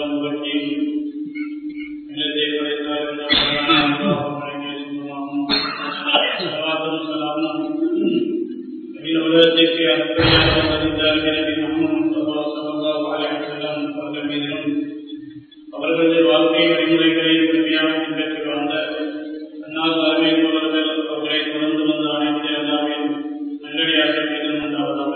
الرجيم الذي قد صلوات وسلام من أولادك أنبياء ورجال نبي محمد مصطفى صلى الله عليه وسلم அவர்கள் அவர்களது வாழ்க்கை வழிமுறைகளை முழுமையாக பின்பற்றி வாழ்ந்த அந்நாள் தலைமை தோழர்கள் அவர்களை தொடர்ந்து வந்த அனைத்து எல்லாவின் நல்லடியாக மீதும் உண்டாவதாக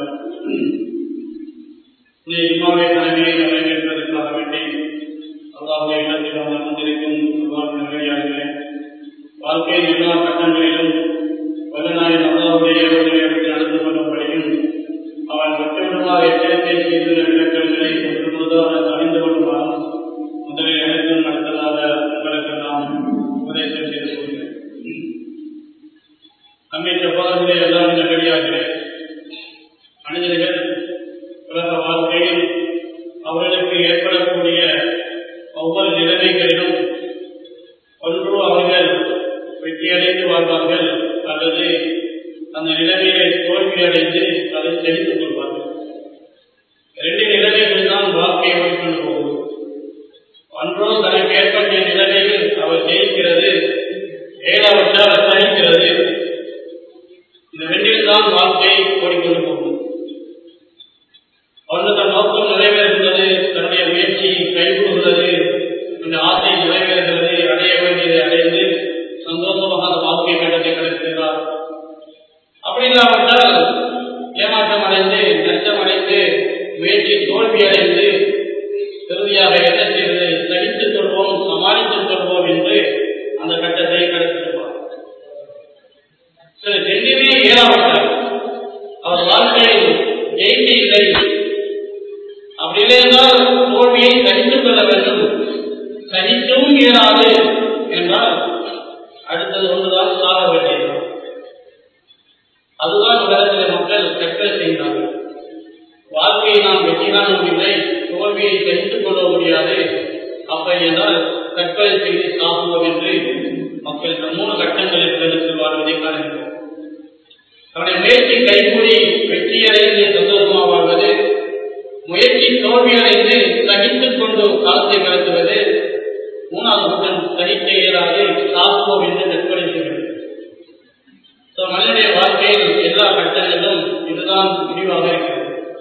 இந்த இம்மாவுடைய தலைமையை நிறைவேற்றுவதற்காக வேண்டி அல்லாவுடைய இடத்தில் அவர் அமர்ந்திருக்கும் அல்லாஹ் நல்லடியார்களே வாழ்க்கையின் எல்லா கட்டங்களிலும் வல்லநாயின் அல்லாவுடைய ஏவர்களை எடுத்து நடந்து கொள்ளும்படியும் அவன் விட்டுவிடுமாறு எச்சரிக்கை செய்துள்ள விளக்கங்களை முழுவதாக அறிந்து கொள்ளுமாறும் முதலில் எனக்கும் நடத்தலாக உங்களுக்கு நாம் உபதேசம் செய்து கொள்கிறேன் நம்மை சகோதரர்களே எல்லாம் நல்லடியார்களே மனிதர்கள் உலக வாழ்க்கையில் அவர்களுக்கு ஏற்படக்கூடிய ஒவ்வொரு நிலைமைகளிலும் ஒன்று அவர்கள் வெற்றியடைந்து வாழ்வார்கள் அல்லது அந்த நிலைமையை தோல்வியடைந்து அதை தெரிந்து கொள்வார்கள் இரண்டு நிலைமைகள் தான் வாழ்க்கையை ஓடிக்கொண்டு போகும் ஒன்றோ தனக்கு ஏற்பட்ட நிலைமையில் அவர் ஜெயிக்கிறது ஏழாவற்றால் சகிக்கிறது இந்த ரெண்டில் தான் வாழ்க்கை ஓடிக்கொண்டு போகும் ஒன்று தன் நோக்கம் நிறைவேறுகிறது தன்னுடைய முயற்சி கைகூடுகிறது இந்த ஆசை நிறைவேறுகிறது அடைய வேண்டியதை அடைந்து சந்தோஷமாக அந்த வாழ்க்கை கட்டத்தை கடத்துகிறார் அப்படி இல்லாவிட்டால் ஏமாற்றம் அடைந்து நஷ்டம் அடைந்து முயற்சி தோல்வி அடைந்து இறுதியாக என்ன செய்வது சகித்துக் கொள்வோம் சமாளித்துக் கொள்வோம் என்று அந்த கட்டத்தை கடத்திடுவார் சில ரெண்டுமே ஏறாவிட்டார் அவர் வாழ்க்கையில் ஜெயிக்க இல்லை அப்படி இல்லையென்றால் தோல்வியை சகித்துக் கொள்ள வேண்டும் சகிக்கவும் இயலாது என்றால் அடுத்தது ஒன்றுதான் சாக வேண்டியது அதுதான் உலகத்தில் மக்கள் கற்றல் செய்கிறார்கள் வாழ்க்கையை நாம் வெற்றி காணவில்லை தோல்வியை சகித்துக் கொள்ள முடியாது அப்படி என்றால் கற்பனை செய்து சாகுவோம் என்று மக்கள் இந்த மூணு கட்டங்களில் கருத்து வாழ்வதை காணுகிறோம் அவருடைய முயற்சி கைகூடி வெற்றியடைந்து சந்தோஷமாக வாழ்வது முயற்சி தோல்வியடைந்து சகித்துக் கொண்டு காலத்தை கடத்துவது மூணாவது கூட்டம் சகிக்க இயலாது சாகுவோம் என்று கற்பனை செய்கிறது மனிதனுடைய வாழ்க்கையில் எல்லா கட்டங்களிலும் இதுதான் முடிவாக இருக்கிறது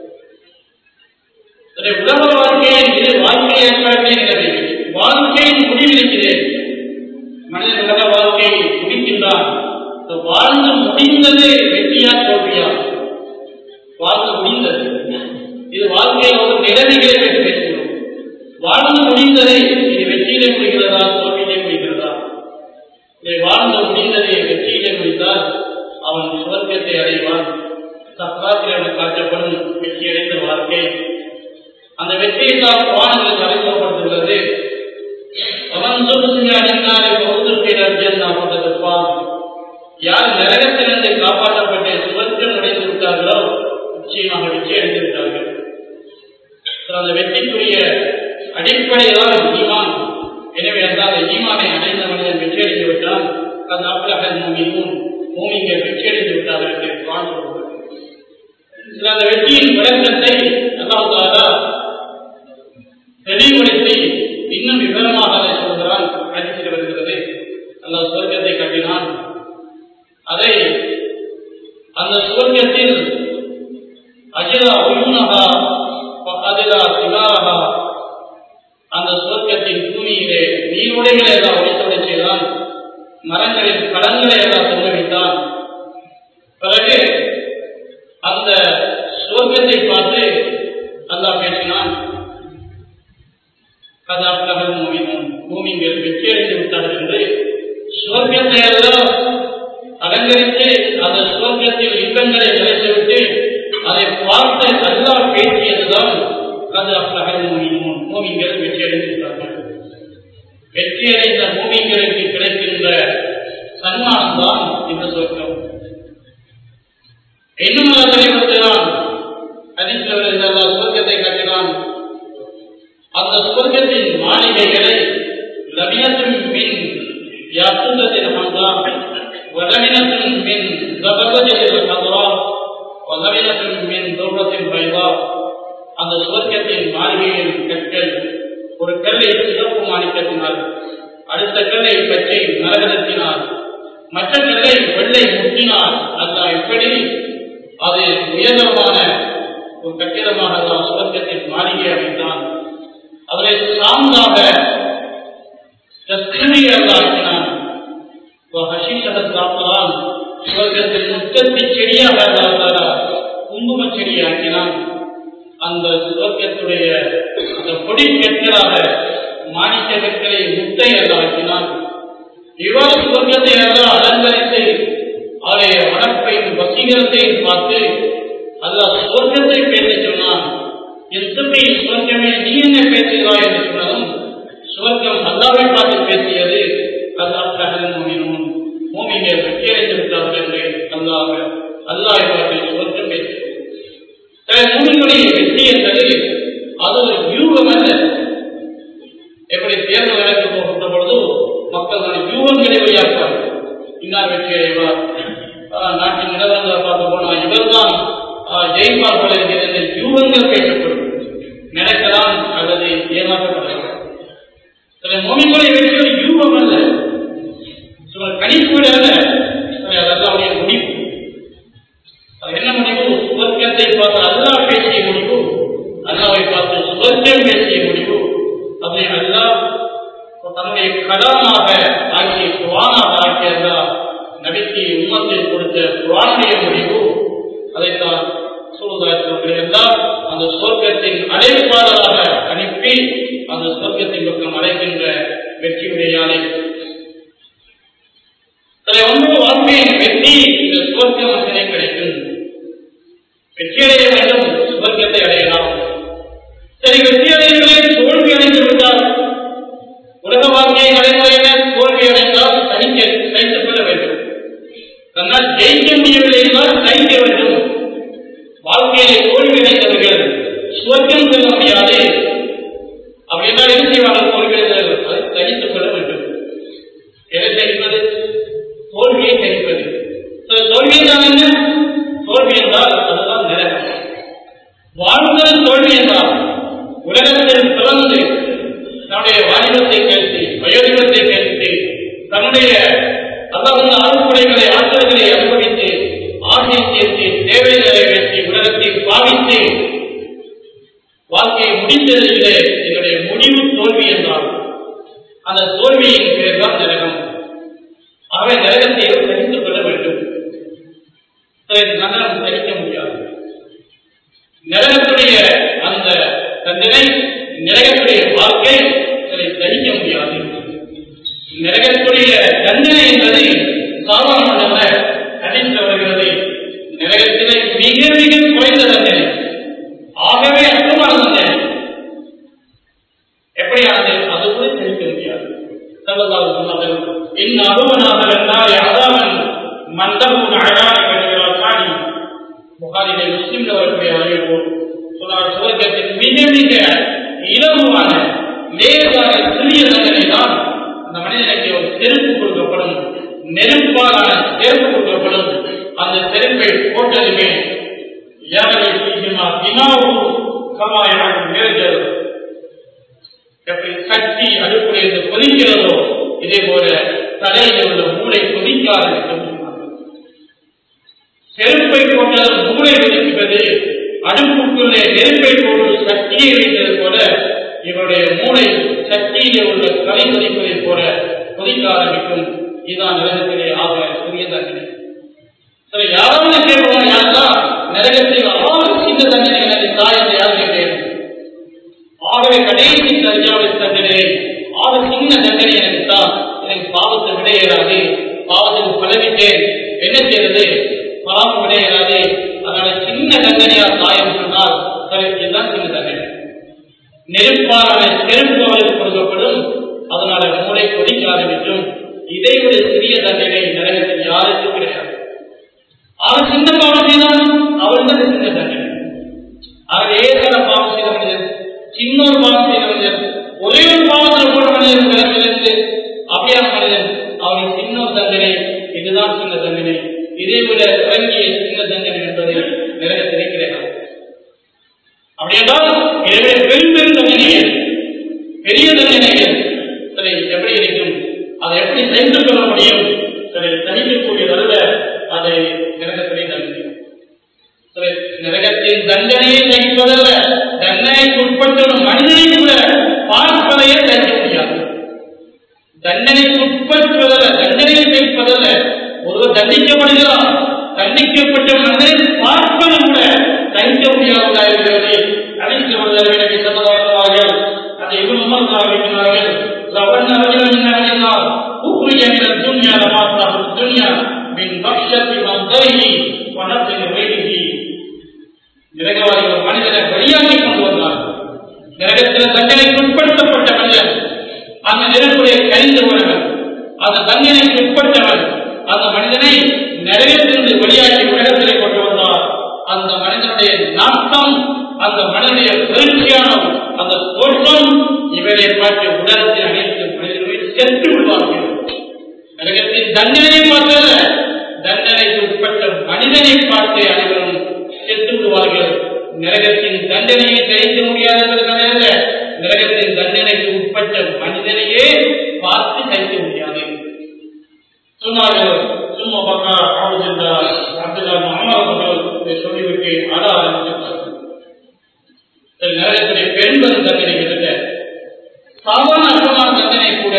உலக வாழ்க்கையின் இது வாழ்க்கை ஏற்பாட்டை நிலவை வாழ்க்கையின் முடிவிருக்கிறேன் மனிதன் உலக வாழ்க்கையை முடிக்கின்றான் வாழ்ந்து முடிந்தது வெற்றியா தோல்வியா வாழ்ந்து முடிந்தது இது வாழ்க்கையில் ஒரு நிலைமைகளை பற்றி பேசுகிறோம் வாழ்ந்து முடிந்ததை இது வெற்றியிலே முடிகிறதா தோல்வியிலே முடிகிறதா இதை வாழ்ந்து முடிந்ததை வெற்றியிலே முடித்தால் அவன் சுவர்க்கத்தை அடைவான் சப்ராத்திரி அவனுக்கு காட்டப்படும் வெற்றியடைந்த வாழ்க்கை அந்த வெற்றியை தான் வானங்கள் அறிமுகப்படுத்துகிறது அவன் சொல்லுங்க அடைந்தாலே பௌத்தத்தில் அர்ஜன் அப்பட்டிருப்பான் யார் நரகத்திலிருந்து காப்பாற்றப்பட்டு சுவர்க்கம் அடைந்து விட்டார்களோ நிச்சயமாக வெற்றி அடைந்து விட்டார்கள் அந்த வெற்றிக்குரிய அடிப்படை தான் ஈமான் எனவே அந்த ஈமானை அடைந்த மனிதன் வெற்றி அடைந்து விட்டான் அது அப்பலாக மூமியும் மூமிங்கள் வெற்றி அடைந்து விட்டார்கள் என்று குரான் சொல்கிறது அந்த வெற்றியின் விளக்கத்தை அல்லாஹாலா தெளிவுபடுத்தி இன்னும் விவரமாக அதை சொல்கிறான் அடித்து வருகிறது அல்லாஹ் சுவர்க்கத்தை கட்டினான் அதை அந்த சுவர்க்கத்தில் அஜிலா உயுனகா அதிலா சிகாரகா அந்த சுவர்க்கத்தின் பூமியிலே நீருடைகளை எல்லாம் ஒழித்தோட செய்தான் மரங்களின் கடன்களை எல்லாம் தொங்க வைத்தான் பிறகு அந்த சுவர்க்கத்தை பார்த்து அல்லாஹ் பேசினான் கதாப்லகம் மூவினும் பூமிங்கள் வெற்றி அடைந்து விட்டார்கள் என்று சுவர்க்கத்தை எல்லாம் அலங்கரித்து அந்த சுவர்க்கத்தில் இன்பங்களை நிலைத்துவிட்டு அதை பார்த்து அல்லா பேசியதுதான் கதாப்லகம் மூவினும் பூமிங்கள் வெற்றி அடைந்து விட்டார்கள் வெற்றி அடைந்த பூமிங்களுக்கு கிடைக்கின்ற சன்மானம் தான் இந்த சுவர்க்கம் இன்னும் தெளிவுபடுத்தினான் அதிர்ஷ்டவர் இந்த சுவர்க்கத்தை கட்டினான் அந்த சுவர்க்கத்தின் மாளிகைகளை லவினத்தும் மின் யாத்துதத்தின் ஹம்தா வலவினத்தும் மின் ஜபகஜில் ஹதுரா வலவினத்தும் மின் தௌரத்தின் பைவா அந்த சுவர்க்கத்தின் மாளிகையின் கற்கள் ஒரு கல்லை சிவப்பு மாணிக்கத்தினார் அடுத்த கல்லை பச்சை நரகத்தினார் மற்ற கல்லை வெள்ளை முட்டினார் அல்லாஹ் இப்படி அது உயர்தரமான ஒரு கட்டிடமாக அல்லாஹ் சுவர்க்கத்தில் மாளிகை அமைத்தான் அவரை சாந்தாக தஸ்மியை அல்லாக்கினான் ஹஷீஷதான் சுவர்க்கத்தில் முத்தத்தி செடியாக அல்லாத்தாரா குங்கும செடியாக்கினான் அந்த சுவர்க்கத்துடைய அந்த பொடி கற்களாக மாணிக்க கற்களை முட்டை அல்லாக்கினான் இவ்வாறு சுவர்க்கத்தை எல்லாம் அலங்கரித்து அவருடைய வனப்பையும் வசீகரத்தையும் பார்த்து அல்லாஹ் சுவர்க்கத்தை பேச சொன்னான் எத்தனை சுவர்க்கமே நீ என்ன பேசுகிறாய் என்று சொன்னதும் சுவர்க்கம் அல்லாவை பார்த்து பேசியது அல்லாஹ் மூமினும் மூமிகள் வெற்றியடைந்து விட்டார்கள் என்று அல்லாஹ் அல்லாஹ் பார்த்து சுவர்க்கம் பேசியது மூமிகளுடைய வெற்றி என்பது அது ஒரு வியூகம் அல்ல எப்படி தேர்தல் நடக்க போகின்ற பொழுது மக்கள் தன் வியூகங்களை வழியாக்குவார் இன்னார் வெற்றி அடைவார் நாட்டின் நிலவரங்களை பார்க்க போனா இவர்தான் ஜெயிப்பார் போல இருக்கிறது வியூகங்கள் பேசப்படும் நடக்கலாம் அல்லது ஏமாற்றப்படலாம் சில மோமிகளை வெற்றி ஒரு வியூகம் அல்ல சில கணிப்பு அல்ல அதெல்லாம் அவருடைய முடிவு அது என்ன முடிவு சுவர்க்கத்தை பார்த்து அல்லா பேசிய முடிவு அல்லாவை பார்த்து சுவர்க்கம் பேசிய முடிவு அதை அல்லா தன்னுடைய கலாமாக ஆக்கிய குரானாக ஆக்கிய அல்லா நபிக்கு உம்மத்தில் கொடுத்த குரானுடைய முடிவு அதைத்தான் சூழ்நிலை எல்லாம் அந்த சொர்க்கத்தின் அழைப்பாளராக அனுப்பி அந்த சொர்க்கத்தின் பக்கம் அழைக்கின்ற வெற்றியுடையாளை சில ஒன்று வாழ்க்கையின் வெற்றி இந்த சுவர்க்க மசனை கிடைக்கும் வெற்றியடைய வேண்டும் சுவர்க்கத்தை அடையலாம் சரி வெற்றி அடைவதை தோல்வி அடைந்து விட்டால் உலக வாழ்க்கையை நடைமுறையினர் தோல்வி அடைந்தால் சகிக்க சகித்துக் கொள்ள வேண்டும் தன்னால் ஜெயிக்க முடியவில்லை என்றால் சகிக்க வேண்டும் வாழ்க்கையிலே தோல்வி அடைந்தவர்கள் சுவர்க்கம் செல்ல முடியாது அப்படி என்றால் என்ன செய்வார்கள் தோல்வி அடைந்தவர்கள் அதை சகித்துக் கொள்ள வேண்டும் எதை சகிப்பது தோல்வியை சகிப்பது தோல்வி என்றால் என்ன தோல்வி என்றால் அதுதான் நரகம் வாழ்ந்தது தோல்வி என்றால் உலகத்தில் பிறந்து தன்னுடைய வாலிபத்தை கழித்து வயோதிபத்தை கழித்து தன்னுடைய அல்லாத அறுப்புடைகளை ஆற்றல்களை அனுபவித்து ஆசை சேர்த்து தேவை நிறைவேற்றி உலகத்தில் பாவித்து வாழ்க்கையை முடிந்ததில்லை என்னுடைய முடிவு தோல்வி என்றால் அந்த தோல்வியின் பேர் தான் நரகம் ஆகவே நரகத்தை சகித்துக் கொள்ள வேண்டும் நரகம் சகிக்க முடியாது நரகத்துடைய அந்த தண்டனை நரகத்துடைய வாழ்க்கை இதை சகிக்க முடியாது நரகத்துடைய தண்டனை என்பது சாதாரண கணித்து வருகிறது நரகத்திலே மிக மிக குறைந்த தண்டனை ஆகவே அற்பமான தண்டனை எப்படியானது அது கூட சகிக்க முடியாது சல்லல்லாஹு சொன்னார்கள் இன் அருவனாக இருந்தால் அதாவன் மண்டபம் அழகாக வருகிறார் காணி புகாரிலே முஸ்லிம்ல வரக்கூடிய அறிவிப்பு சொன்னார் சுவர்க்கத்தின் மிக மிக இலகுவான லேசான சிறிய தண்டனை தான் அந்த மனிதனுக்கு ஒரு செருப்பு கொடுக்கப்படும் நெருப்பான செருப்பு கொடுக்கப்படும் அந்த செருப்பை போட்டதுமே யாரை செய்யுமா தினாவும் சமாயம் நேர்ந்தது எப்படி கட்டி அடுப்புடையது கொதிக்கிறதோ இதே போல தலையில் உள்ள மூளை கொதிக்க ஆரம்பிக்கும் செருப்பை போட்டால் மூளை வெடிக்கிறது அடுப்புக்குள்ளே நெருப்பை போட்டு சக்தியை வைத்தது போல இவருடைய மூளை சக்தியிலே உள்ள கலை கொதிப்பதை போல கொதிக்க ஆரம்பிக்கும் இதுதான் நரகத்திலே ஆக சிறிய தண்டனை சரி யாராவது கேட்போம் யாரெல்லாம் நரகத்தில் ஆறு சின்ன தண்டனை எனது தாயத்தை யார் கேட்டேன் ஆகவே கடைசி தர்ஜாவுடைய தண்டனை ஆக சின்ன தண்டனை எனக்கு தான் எனக்கு பாவத்தை விடையேறாது பாவத்துக்கு பழகிட்டேன் என்ன செய்யறது பாவம் விடையேறாது அதனால சின்ன தண்டனையா தாயம் சொன்னால் சரி இதுதான் சின்ன தண்டனை நெருப்பான செருப்பு அவருக்கு கொடுக்கப்படும் அதனால மூளை கொதிக்க ஆரம்பிக்கும் இதை விட சிறிய தண்டனை நரகத்தில் யாருக்கும் கிடையாது அவர் சின்ன பாவம் செய்தால் அவருக்கு சின்ன தண்டனை அவர் ஏதான பாவம் செய்த மனிதன் சின்ன ஒரு பாவம் செய்த மனிதன் ஒரே ஒரு பாவத்தில் போன மனிதன் விளங்கிலிருந்து அப்படியான மனிதன் அவருக்கு சின்ன ஒரு தண்டனை இதுதான் சின்ன தண்டனை இதை விட இறங்கிய சின்ன தண்டனை என்பது நரகத்திலே கிடையாது அப்படி என்றால் எனவே பெரும் பெரும் தண்டனைகள் பெரிய தண்டனைகள் சரி எப்படி இருக்கும் அதை எப்படி செய்து கொள்ள முடியும் சரி சகிக்கக்கூடியதல்ல அதை நரகத்திலே தண்டனை சரி நரகத்தின் தண்டனையை சகிப்பதல்ல தண்டனைக்கு உட்பட்ட ஒரு மனிதனை கூட பார்ப்பதையே சகிக்க முடியாது தண்டனைக்கு உட்படுத்துவதல்ல தண்டனையை சகிப்பதல்ல ஒருவர் தண்டிக்கப்படுகிறார் தண்டிக்கப்பட்ட மனிதனை பார்ப்பது கூட சகிக்க முடியாததாக இருக்கிறது அனைத்து வருடர்கள் சமதாசமார்கள் அதை இவன் வைக்கிறார்கள் لون رجلا من اهل النار اخرج من الدنيا لما صاحب الدنيا من بخشة منظره ونفس غيره நரகவாதிகள் மனிதனை வெளியாகி கொண்டு வந்தார் நரகத்தில் தண்டனைக்கு உட்படுத்தப்பட்ட மனிதன் அந்த நெருப்புடைய கழிந்தவர்கள் அந்த தண்டனைக்கு உட்பட்டவர் அந்த மனிதனை நரகத்திலிருந்து வெளியாகி உலகத்திலே கொண்டு வந்தார் அந்த மனிதனுடைய நாட்டம் அந்த மனிதனுடைய பெருமையான அந்த தோற்றம் இவரை பார்த்து உலகத்தில் அனைத்து மனிதர்களும் சென்று விடுவார்கள் நரகத்தின் தண்டனையை பார்த்தல்ல தண்டனைக்கு உட்பட்ட மனிதனை பார்த்து அனைவரும் செத்து விடுவார்கள் நரகத்தின் தண்டனையை சகிக்க முடியாது என்பதற்காக நரகத்தின் தண்டனைக்கு உட்பட்ட மனிதனையே பார்த்து சகிக்க முடியாது சொன்னார்கள் சும்மா பக்கா ஆவது என்றார் அப்துல்லா அமர் அவர்கள் சொல்லிவிட்டு அழ ஆரம்பித்தார்கள் நரகத்திலே பெண்கள் தண்டனை கிட்ட சாதாரண அற்பமான தண்டனை கூட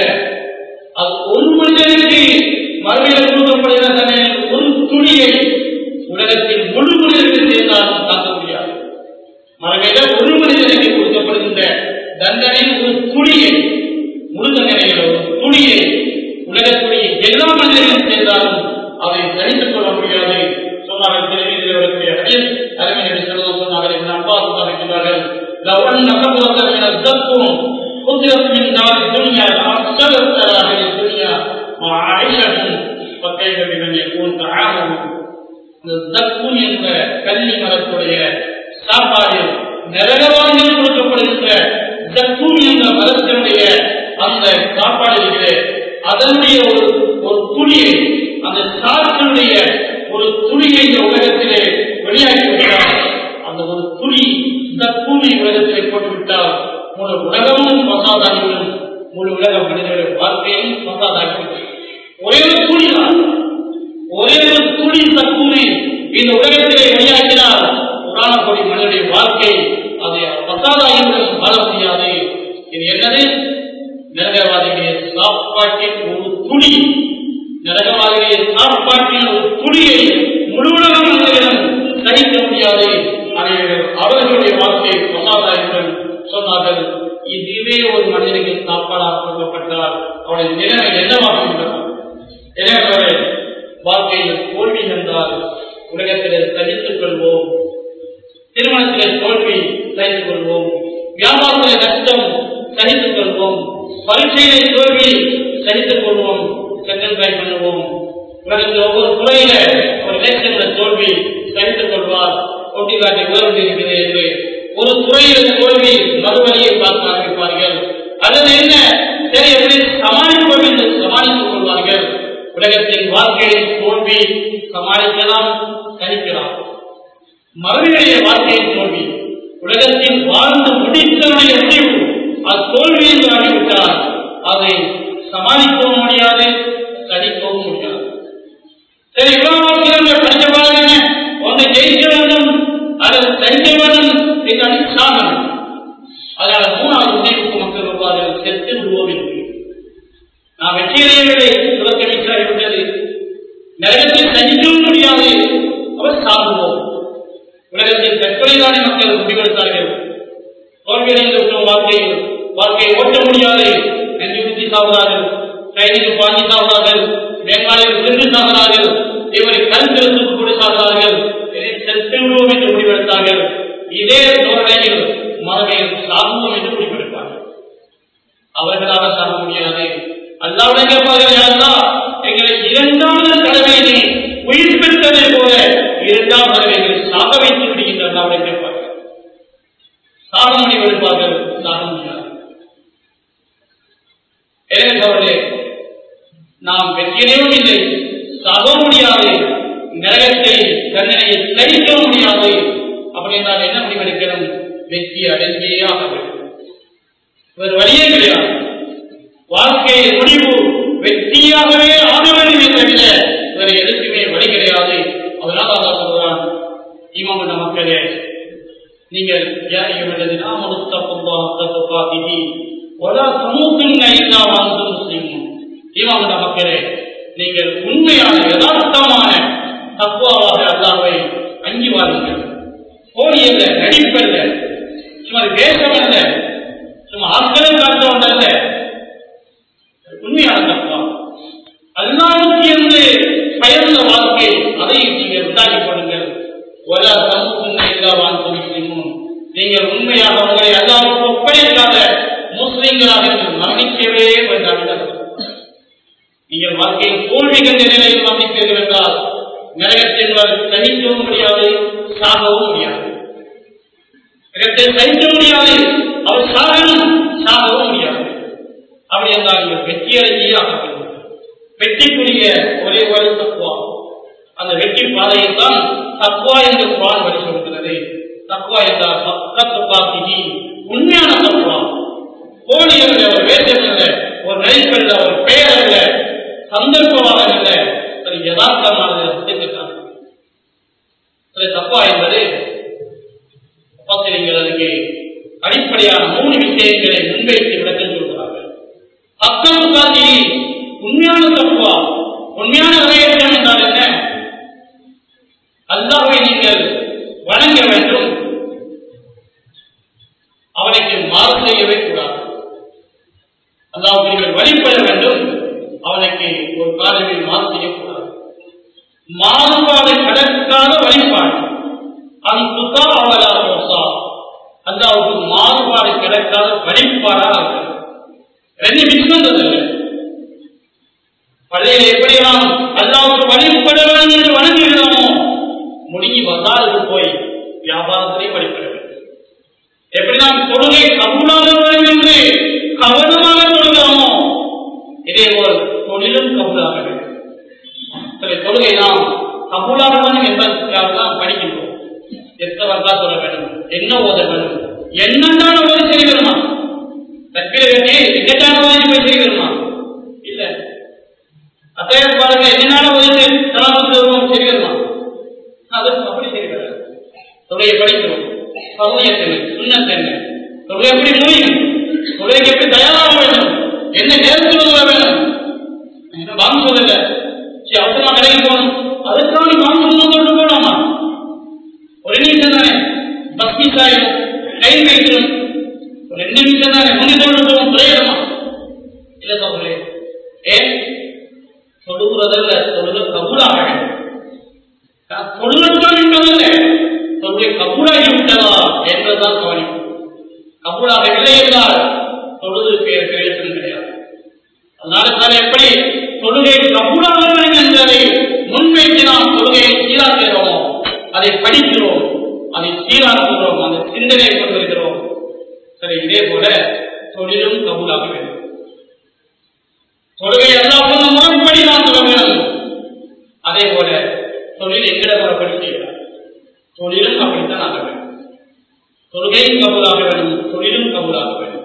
அது ஒரு மனிதனுக்கு மறுமையில் கொடுக்கப்படுகிற தண்டனை ஒரு துணியை உலகத்தில் முழு மனிதனுக்கு சேர்ந்தாலும் தாக்க முடியாது மறுமையில ஒரு மனிதனுக்கு கொடுக்கப்படுகின்ற தண்டனை ஒரு துணியை முழு தண்டனையில் ஒரு துணியை உலகத்துடைய எல்லா மனிதர்களும் சேர்ந்தாலும் அதை சகித்துக் கொள்ள முடியாது சொன்னார்கள் தெரிவித்து வரக்கூடிய ஹதீஸ் அறிஞர் செல்வம் சொன்னார்கள் என் அப்பா சொன்னார்கள் لو أن قبضة من الزقوم قدرت من دار الدنيا لأفسدت سراحل الدنيا وعائشة فكيف بمن يكون طعامه இந்த தக்குன் என்ற கல்வி மரத்துடைய சாப்பாடு நரகவாதிகள் கொடுக்கப்படுகின்ற தக்குன் என்ற மரத்தினுடைய அந்த சாப்பாடு இருக்கிற அதனுடைய ஒரு ஒரு துணியை அந்த சாத்தினுடைய ஒரு துணியை இந்த உலகத்திலே வெளியாகி விட்டார் அந்த ஒரு துணி தக்குனை உலகத்திலே போட்டுவிட்டால் முழு உலகமும் மசாதாகிவிடும் முழு உலக மனிதனுடைய வாழ்க்கையும் மசாதாகிவிடும் ஒரே ஒரு துணி தான் ஒரே ஒரு துணி தக்குனை இந்த உலகத்திலே வெளியாக்கினால் புராண கோடி மனிதனுடைய வாழ்க்கை அதை மசாதாகிவிடும் வாழ முடியாது இது என்னது நரகவாதிகளுடைய சாப்பாட்டின் ஒரு துணி நரகவாதிகளுடைய சாப்பாட்டின் ஒரு துணியை முழு உலக மனிதனிடம் சகிக்க முடியாது அனைவரும் அவர்களுடைய வாழ்க்கையை மசாதாயுடன் சொன்னார்கள் இதுவே ஒரு மனிதனுக்கு சாப்பாடாக கொடுக்கப்பட்டால் அவருடைய நிலைமை என்னவாக இருக்கிறது எனவே வாழ்க்கையில் தோல்வி என்றால் உலகத்தில் சகித்துக் கொள்வோம் திருமணத்திலே தோல்வி சகித்துக் கொள்வோம் வியாபாரத்திலே நஷ்டம் சகித்துக் கொள்வோம் பரீட்சையிலே தோல்வி சகித்துக் கொள்வோம் செங்கல் பை பண்ணுவோம் உலகத்தில் ஒவ்வொரு துறையில ஒரு இலட்சங்கள தோல்வி சகித்துக் கொள்வார் ஒட்டி காட்டி உயர்ந்து இருக்கிறது என்று ஒரு துறையில் தோல்வி மறுவழியை பார்க்க ஆரம்பிப்பார்கள் அல்லது என்ன சரி எப்படி சமாளிப்போம் என்று சமாளித்துக் கொள்வார்கள் உலகத்தின் வாழ்க்கையின் தோல்வி சமாளிக்கலாம் சகிக்கலாம் மறுமையுடைய வாழ்க்கையின் தோல்வி உலகத்தில் வாழ்ந்து முடித்தனுடைய முடிவு அது தோல்வி என்று ஆகிவிட்டால் அதை சமாளிக்கவும் முடியாது சகிக்கவும் முடியாது சரி இவ்வளவு படிக்க பாருங்க ஒன்றை ஜெயிக்க வேண்டும் அல்லது சகிக்க வேண்டும் என்று சாதனம் அதனால மூணாவது முடிவுக்கு மக்கள் வருவார்கள் செத்து விடுவோம் என்று நாம் வெற்றியடையவில்லை துவக்கணிக்காகிவிட்டது நரகத்தில் சகிக்கவும் முடியாது அவர் சாகுவோம் உலகத்தில் தற்கொலைதானே மக்கள் முடிவெடுத்தார்கள் தோல்வியடைந்து விட்டோம் வாழ்க்கையில் வாழ்க்கையை ஓட்ட முடியாது நெஞ்சு குத்தி சாகுகிறார்கள் ட்ரெயினுக்கு பாஞ்சி சாகுகிறார்கள் மேம்பாளையில் சென்று சாகுகிறார்கள் இவரை கருத்திருத்துக்கு கூட சாகுகிறார்கள் செத்து விடுவோம் என்று முடிவெடுத்தார்கள் இதே தோரணையில் மறுமையில் சாகுவோம் என்று முடிவெடுப்பார்கள் அவர்களாக சாக முடியாது அல்லாவுடைய கேட்பார்கள் யாருன்னா எங்களை இரண்டாவது தலைமையை உயிர் பெற்றதை போல இரண்டாம் தலைமைகளை சாக வைத்து விடுகின்ற அல்லாவுடைய கேட்பார்கள் சாக முடிவெடுப்பார்கள் சாக முடியாது எனவே சோழர்களே நாம் வெற்றியடையவும் இல்லை சாக முடியாது நரகத்தை தண்டனையை சகிக்க முடியாது அப்படி என்றால் என்ன முடிவெடுக்கணும் வெற்றி அடைந்தே ஆக வேண்டும் வேறு வழியே கிடையாது வாழ்க்கையின் முடிவு வெற்றியாகவே ஆக வேண்டுமே தவிர வேறு எதுக்குமே வழி கிடையாது அதனால அல்லாஹ் சொல்றான் ஈமான் மக்களே நீங்கள் யாரையுள்ளது நாம் முத்தப்புல்லாஹி ஒலா சமூகங்க இல்லா வாழ்ந்து முஸ்லிமும் ஈமான் மக்களே நீங்கள் உண்மையான யதார்த்தமான தக்குவாவாக அல்லாவை அங்கி வாருங்கள் போலி அல்ல நடிப்பல்ல சும்மா வேஷம் அல்ல சும்மா ஆட்களும் காட்டவன் அல்ல உண்மையான தக்குவா அல்லாவுக்கு என்று பயந்த வாழ்க்கை அதை நீங்கள் உண்டாக்கி கொடுங்கள் ஒல சமூக இல்லா வாழ்ந்து முஸ்லிமும் நீங்கள் உண்மையாக உங்களை அல்லாவுக்கு ஒப்படைக்காத முஸ்லிம்களாக என்று மன்னிக்கவே வேண்டாம் நீங்கள் வாழ்க்கையில் தோல்வி கண்ட நிலையில் மன்னிப்பீர்கள் என்றால் நரகத்தில் சகிக்கவும் முடியாது சாகவும் முடியாது நரகத்தை சகிக்க முடியாது அவர் சாகணும் சாகவும் முடியாது அப்படி என்றால் நீங்கள் வெற்றி அடைஞ்சியே ஆக வேண்டும் வெற்றிக்குரிய ஒரே வழி தக்குவா அந்த வெற்றி பாதையை தான் தக்குவா என்று குரான் வழி சொல்கிறது தக்குவா என்றால் பக்கத்துப்பாக்கி உண்மையான தக்குவா போலி அல்ல ஒரு வேஷம் அல்ல ஒரு நடிப்பல்ல ஒரு பெயர் அல்ல சந்தர்ப்பமாக அல்ல அது யதார்த்தமானது சத்தியத்தான் சரி தப்பா என்பது பத்திரிகள் அதுக்கு அடிப்படையான மூணு விஷயங்களை முன்வைத்து விளக்கம் சொல்கிறார்கள் அக்கம் காந்தி உண்மையான தப்புவா உண்மையான விளையாட்டம் என்றால் என்ன அல்லாவை நீங்கள் வணங்க வேண்டும் அவனுக்கு மாறு செய்யவே கூடாது அல்லாவுக்கு நீங்கள் வழிபட வேண்டும் அவனுக்கு ஒரு காலத்தில் மாறு செய்யக்கூடாது மாறுபாடு கடற்காத வழிபாடு அன்புதா அவலா மோசா அல்லாவுக்கு மாறுபாடு கிடக்காத வழிபாடாக இருக்கிறது ரெண்டு மிஸ்வந்ததில்லை பள்ளியில் எப்படி நாம் அல்லாவுக்கு வழிபட வேண்டும் என்று வணங்குகிறோமோ முடிஞ்சு வந்தாலுக்கு போய் வியாபாரத்திலே வழிபட வேண்டும் எப்படி நாம் தொழுகை கபூலாக வேண்டும் என்று கவனமாக தொழுகிறோமோ இதே போல் தொழிலும் கபூலாக வேண்டும் சில தொழுகை நாம் கபூலாக வேண்டும் என்பதற்காக தான் படிக்கின்றோம் எத்தனை வரலா சொல்ல வேண்டும் என்ன ஓத வேண்டும் என்னென்ன ஓதி செய்கிறோமா தப்பில வேண்டி இக்கட்டான ஓதி போய் செய்கிறோமா இல்ல அத்தைய பாருங்க என்னென்ன ஓதி தலாபம் செய்கிறோமா அது அப்படி செய்கிறார் தொழிலை படிக்கிறோம் பகுதியத்தனை சுண்ணத்தனை தொழிலை எப்படி முடியும் தொழிலுக்கு எப்படி தயாராக வேண்டும் என்ன நேரத்தில் சொல்ல வேண்டும் என்ன வாங்க சொல்லல சரி அவசரமா கடைக்கு போகணும் அதுக்காக நீ வாங்க சொல்லிட்டு போலாமா ஒரு நிமிஷம் தானே பஸ் மிஸ் ஆயிடும் டைம் ஆயிடும் ஒரு ரெண்டு நிமிஷம் தானே முன்னே சொல்லிட்டு குறையிடுமா இல்ல சொல்றேன் ஏன் தொழுகிறதல்ல தொழுக கபூலாக வேண்டும் தொழுகத்தான் என்பதல்ல தொழுகை கபூலாகி விட்டதா என்பதுதான் கவனிப்பு கபூலாக இல்லை என்றால் தொழுது பேர் பிரயோசனம் கிடையாது அதனால தான் எப்படி தொழுகை கபூலாக வேண்டும் என்பதை முன்வைத்து நாம் தொழுகையை சீராக்கிறோமோ அதை படிக்கிறோம் அதை சீராக்குகிறோம் அந்த சிந்தனையை கொண்டு வருகிறோம் சரி இதே போல தொழிலும் கபூலாக வேண்டும் தொழுகை எல்லாம் முறைப்படி நாம் சொல்ல வேண்டும் அதே போல தொழில் எங்கிட முறைப்படி செய்கிறார் தொழிலும் அப்படித்தான் ஆக வேண்டும் தொழுகையும் கபூலாக வேண்டும் தொழிலும் கபூலாக வேண்டும்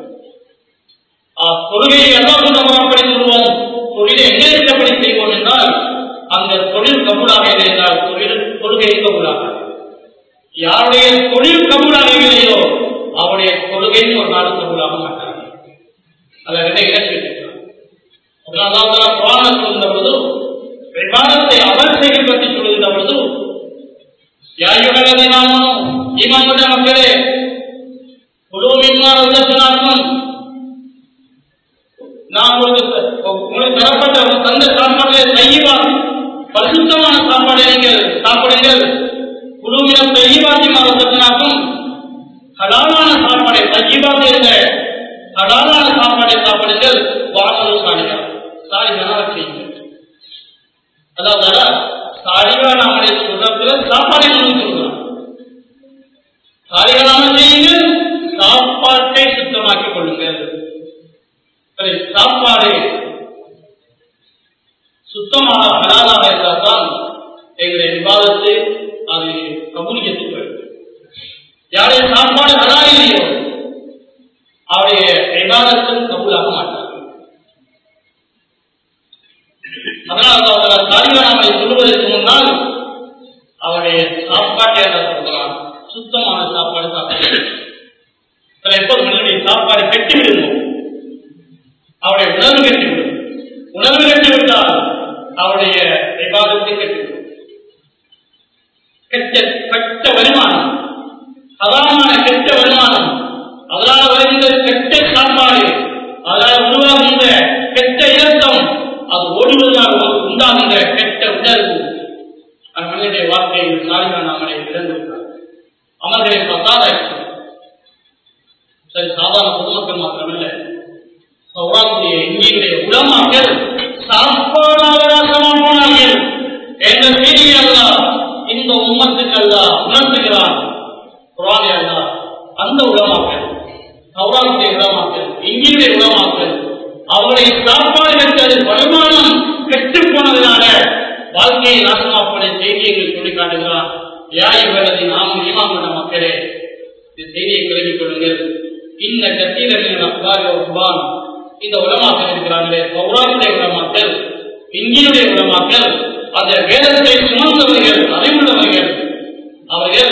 தொழுகையை எல்லாம் முறைப்படி சொல்வோம் தொழிலை எங்கே இஷ்டப்படி செய்வோம் என்றால் அந்த தொழில் கபூலாக இல்லை என்றால் தொழில் தொழுகை கபூலாக யாருடைய தொழில் கபூலாக இல்லையோ அவருடைய கொள்கையும் ஒரு நாள் கபூலாக மாட்டாங்க அதை ரெண்டை இணைச்சு வச்சிருக்கிறான் சொல்லுகின்ற பொழுது விவாதத்தை அவசியத்தை பற்றி சொல்லுகின்ற பொழுது யாயுகளதை நாமும் ஈமான்கொண்ட மக்களே குழுவின்மார் உள்ளத்தினாக்கும் நான் உங்களுக்கு உங்களுக்கு தரப்பட்ட தந்த சாப்பாடுகளை தையவா பரிசுத்தமான சாப்பாடு நீங்கள் சாப்பிடுங்கள் குழுவினம் தையவாசி மாவட்டத்தினாக்கும் ஹலாலான சாப்பாடை தையவாக இருந்த ஹலாலான சாப்பாடை சாப்பிடுங்கள் வாசல் சாலியா சாலியான செய்யுங்கள் அதாவது சாலியா நாமளை சொல்றதுல சாப்பாடை கொண்டு சொல்றோம் சாலிகளான செய்யுங்கள் சாப்பாட்டை சுத்தமாக்கிக் கொள்ளுங்கள் சரி சாப்பாடு சுத்தமாக ஹலாலாக இருந்தால் தான் எங்களுடைய விவாதத்தை அது கபூலியத்துக்கு வரும் யாருடைய சாப்பாடு ஹலால் இல்லையோ அவருடைய விவாதத்தும் கபூலாக மாட்டார்கள் அதனால் அவர் தாலிகானாமை சொல்லுவதற்கு முன்னால் அவருடைய சாப்பாட்டை அல்ல சொல்கிறான் சுத்தமான சாப்பாடு சாப்பிடுகிறார் சில எப்போது மனிதனுடைய சாப்பாடு கட்டிவிடுமோ அவருடைய உணர்வு கட்டிவிடும் உணர்வு கட்டிவிட்டால் அவருடைய விவாதத்தை கட்டிவிடும் கெட்ட கெட்ட வருமானம் அதான கெட்ட வருமானம் அதனால் வருகின்ற கெட்ட சாப்பாடு அதனால் உருவாகின்ற கெட்ட இயக்கம் அது ஓடுவதால் உண்டாகின்ற கெட்ட உணர்வு அந்த மனிதனுடைய வாழ்க்கையில் சாலிகான் அவனை இழந்திருக்கிறார் அமர்களை பார்த்தால் சரி சாதாரண பொதுமக்கள் மாத்திரமல்ல சௌராவுடைய இந்தியுடைய உலமாக்கள் சாப்பாடாக நாசமா போனார்கள் என்ற செய்தியை அல்ல இந்த உம்மத்துக்கு அல்ல உணர்த்துகிறான் குரானே அல்ல அந்த உலமாக்கள் சௌராவுடைய உலமாக்கள் இந்தியுடைய உலமாக்கள் அவருடைய சாப்பாடு கட்டது வருமானம் கெட்டு போனதுனால வாழ்க்கையை நாசமாப்படைய செய்தியை சொல்லி காட்டுகிறான் யாய் வேலதி நாம் ஈமான் மக்களே இந்த செய்தியை கிளம்பிக் கொள்ளுங்கள் இன்ன கத்தீரர்கள் அப்பாக உபான் இந்த உலமாக்கள் இருக்கிறார்களே சௌராவுடைய உலமாக்கள் இங்கியுடைய உலமாக்கள் அந்த வேதத்தை சுமந்தவர்கள் அறிவுள்ளவர்கள் அவர்கள்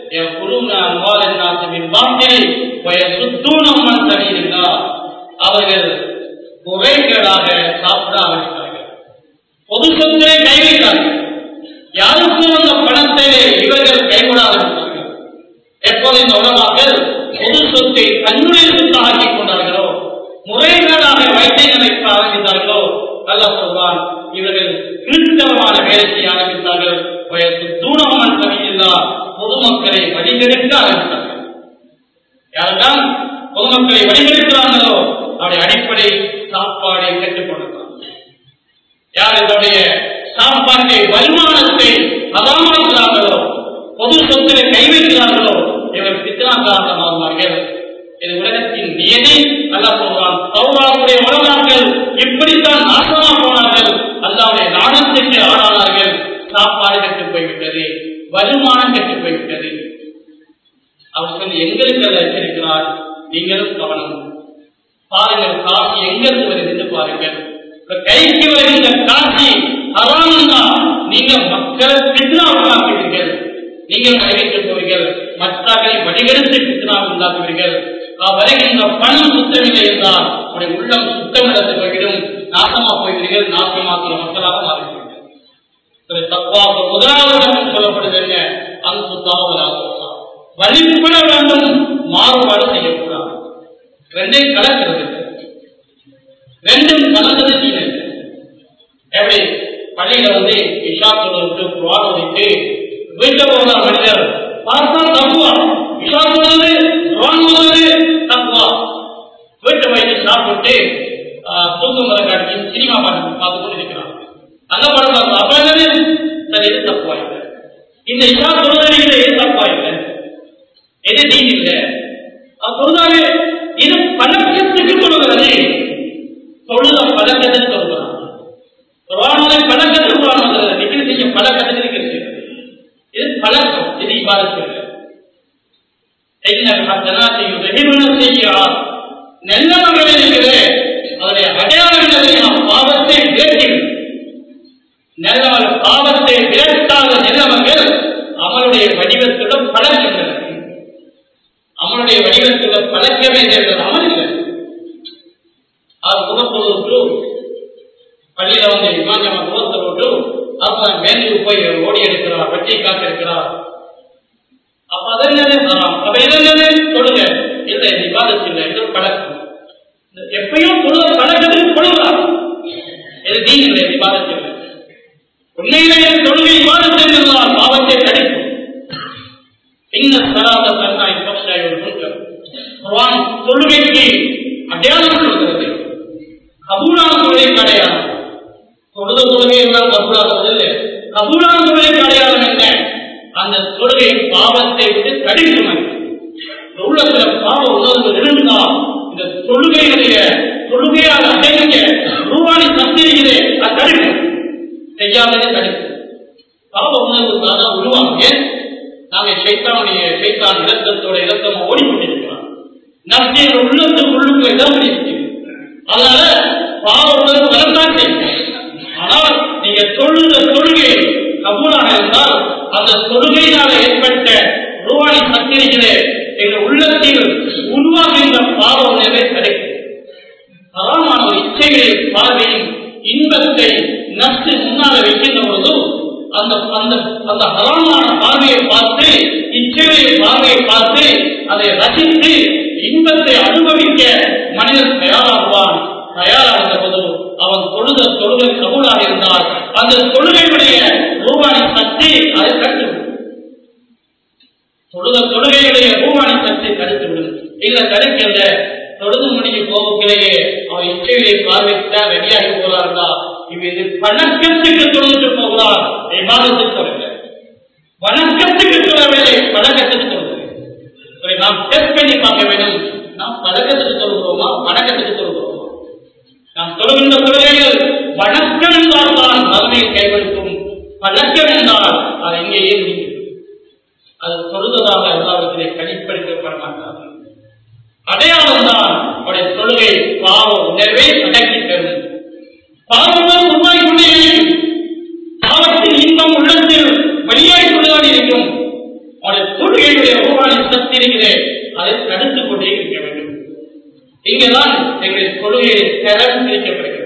அவர்கள் குறைகளாக சாப்பிட ஆரம்பித்தார்கள் பொது சொத்தை கைவிட்டார்கள் யாருக்கும் அந்த பணத்தை இவர்கள் கைவிட ஆரம்பித்தார்கள் எப்போது இந்த உலமாக்கள் பொது சொத்தை தன்னுடைய சொத்து ஆக்கிக் கொண்டார்களோ முறைகளாக வைத்தியங்களை ஆரம்பித்தார்களோ அல்ல சொல்வான் இவர்கள் கிறிஸ்தவமான வேலை செய்ய ஆரம்பித்தார்கள் தூணமன் சமையில்லா பொதுமக்களை வழிகெடுக்க ஆரம்பித்தார்கள் யாரெல்லாம் பொதுமக்களை வழிகெடுக்கிறார்களோ அவருடைய அடிப்படை சாப்பாடை கட்டுக்கொண்டார் யார் இதனுடைய சாப்பாட்டை வருமானத்தை அதாமக்கிறார்களோ பொது சொத்திலே கை வைக்கிறார்களோ இவர் பித்னா காரணமாகுவார்கள் இது உலகத்தின் நியதி அல்ல சொல்றான் சௌராவுடைய உலகாக்கள் இப்படித்தான் நாசமா போனார்கள் அல்லாவுடைய நாணத்துக்கு ஆளானார்கள் சாப்பாடு கெட்டு போய்விட்டது வருமானம் கெட்டு போய்விட்டது அவர் சொல்லி எங்களுக்கு அதை எச்சரிக்கிறார் நீங்களும் கவனம் பாருங்கள் காசு எங்கிருந்து வருகிறது பாருங்கள் கைக்கு வருகின்ற காசி ஹராம்னா நீங்க மக்களை பித்னா உண்டாக்குவீர்கள் நீங்கள் கைவிட்டு போவீர்கள் மற்றவர்களை வழிகெடுத்து பித்னா உண்டாக்குவீர்கள் வருகின்ற பணம் சுத்தமில்லை என்றால் உடைய உள்ளம் சுத்தமிழந்து போய்விடும் நாசமா போய்விடுங்கள் நாசமாக்குற மக்களாக மாறிவிடுங்கள் தப்பாக முதலாவது சொல்லப்படுது என்ன அந்த தாவலாக வழிபட வேண்டும் மாறுபாடு செய்யக்கூடாது ரெண்டையும் கலக்கிறது ரெண்டும் கலந்தது நீங்க எப்படி பள்ளியில வந்து இஷா தொழுவிட்டு குரான் ஓதிட்டு வீட்டில் போகிற மனிதர் பார்த்தா தப்புவா இஷா தொழுது குரான் ஓதுவது தப்புவா வீட்டு போயிட்டு சாப்பிட்டு தூக்கம் வர காட்டி சினிமா பாட்டு பார்த்து கொண்டு இருக்கிறான் அந்த படம் பார்த்தா அப்ப என்னது சரி இது தப்புவா இல்லை இந்த இஷா தொழுது இது தப்பா இல்லை எது நீங்க இல்லை சொல்றாரு இது பழக்கத்துக்கு சொல்லுகிறது தொழுத பழக்கத்துக்கு சொல்றான் குரானுடைய பழக்கத்துக்கு குரான் நிக்கிற செய்ய பழக்கத்துக்கு இருக்கிறது இது பழக்கம் இது இவ்வாறு செய்ய நல்லவர்கள் இருக்கிறது அதனுடைய அடையாளங்களை நாம் பாவத்தை விரட்டி நல்லவர்கள் பாவத்தை விரட்டாத நல்லவர்கள் அவனுடைய வடிவத்துடன் பழகின்றனர் அவனுடைய வடிவத்தில் பழக்க வேண்டிய அமல் இல்லை அது முகப்பொழுது பள்ளியில வந்து இமாஞ்சமா முகத்தை விட்டு அவன் மேலுக்கு போய் ஓடி எடுக்கிறார் வெட்டி காத்திருக்கிறார் அப்ப அதெல்லாம் ஹராம் அப்ப இதெல்லாமே சொல்லுங்க இல்லை இது விவாதத்தில் இல்லை இது பழக்கம் எப்பயும் தொழுத பழக்கத்துக்கு கொள்ளுகிறார் இது நீங்க இல்லை விவாதத்தில் இல்லை உண்மையிலேயே தொழுகை விவாதத்தில் இருந்தால் பாவத்தை தடுக்கும் இன்ன சராத சன்னாய் பக்ஷாய் ஒரு முன்கம் குர்ஆன் தொழுகைக்கு அடையாளம் கொடுக்கிறது கபூலான தொழுகைக்கு அடையாளம் தொழுத தொழுகை எல்லாம் கபூலாகிறது இல்லை கபூலான தொழுகைக்கு அடையாளம் என்ன அந்த தொழுகை பாவத்தை விட்டு தடுக்கும் அது. இந்த உள்ளத்துல பாவ உணர்வு இருந்தால் இந்த தொழுகையுடைய தொழுகையால் அடைக்க ரூபாணி சக்தியிலே அது தடுக்கும் செய்யாமலே தடுக்கும் பாவ உணர்வு தானா உருவாங்க நாங்க சைத்தானுடைய சைத்தான் இலக்கத்தோட இலக்கமா ஓடிக்கொண்டிருக்கிறோம் நம்பிய உள்ளத்துக்கு உள்ளுக்கு இடம் இருக்கிறது அதனால பாவ உணர்வு வரத்தான் செய்யும் ஆனா தொழுத தொழுகை கபூலாக இருந்தால் அந்த தொழுகையினால ஏற்பட்ட ரூபாய் சக்தியிலே எங்கள் உள்ளத்தில் உருவாகின்ற பாவ உணர்வை கிடைக்கும் தரமான ஒரு இச்சைகளின் பார்வையும் இன்பத்தை நஷ்டு முன்னால வைக்கின்ற பொழுது அந்த அந்த அந்த ஹராமான பார்வையை பார்த்து இச்சைகளின் பார்வையை பார்த்து அதை ரசித்து இன்பத்தை அனுபவிக்க மனிதன் தயாராகுவான் தயாராகிற போது அவன் தொழுத தொழுகை கபூலாக இருந்தால் அந்த தொழுகையுடைய ரூபாய் சக்தி அதை கட்டுவிடும் தொழுத தொழுகையுடைய ரூபாய் சக்தி தடுத்துவிடும் இல்ல தடுக்கின்ற தொழுது முடிஞ்சு போவதிலேயே அவன் இச்சைகளை பார்வைத்தா ரெடியாகி போறார்களா இவன் பணக்கத்துக்கு தொழுது போகிறார் விவாதத்துக்கு தொடங்க வணக்கத்துக்கு சொல்லவில்லை பழக்கத்துக்கு சொல்லுங்கள் நாம் டெஸ்ட் பண்ணி பார்க்க வேண்டும் நாம் பழக்கத்துக்கு சொல்கிறோமா வணக்கத்துக்கு சொல்கிறோமா நாம் தொழுகின்ற தொழுகைகள் வணக்கம் என்றால் தான் மறுமையை கைவெடுக்கும் பழக்கம் என்றால் அது எங்கேயே முடியும் அது தொழுததாக எல்லாவற்றிலே கணிப்படுத்தப்பட மாட்டார்கள் அடையாளம் தான் அவருடைய தொழுகை பாவ உணர்வை அடக்கி தரும் பாவங்கள் உருவாகி கொண்டே இருக்கும் பாவத்தின் இன்பம் உள்ளத்தில் வெளியாகி கொண்டுதான் இருக்கும் அவருடைய தொழுகையுடைய உருவான சக்தி இருக்கிறே அதை தடுத்துக் கொண்டே இருக்க வேண்டும் இங்கேதான் எங்கள் கொள்கையை தரம் பிரிக்கப்படுகிறது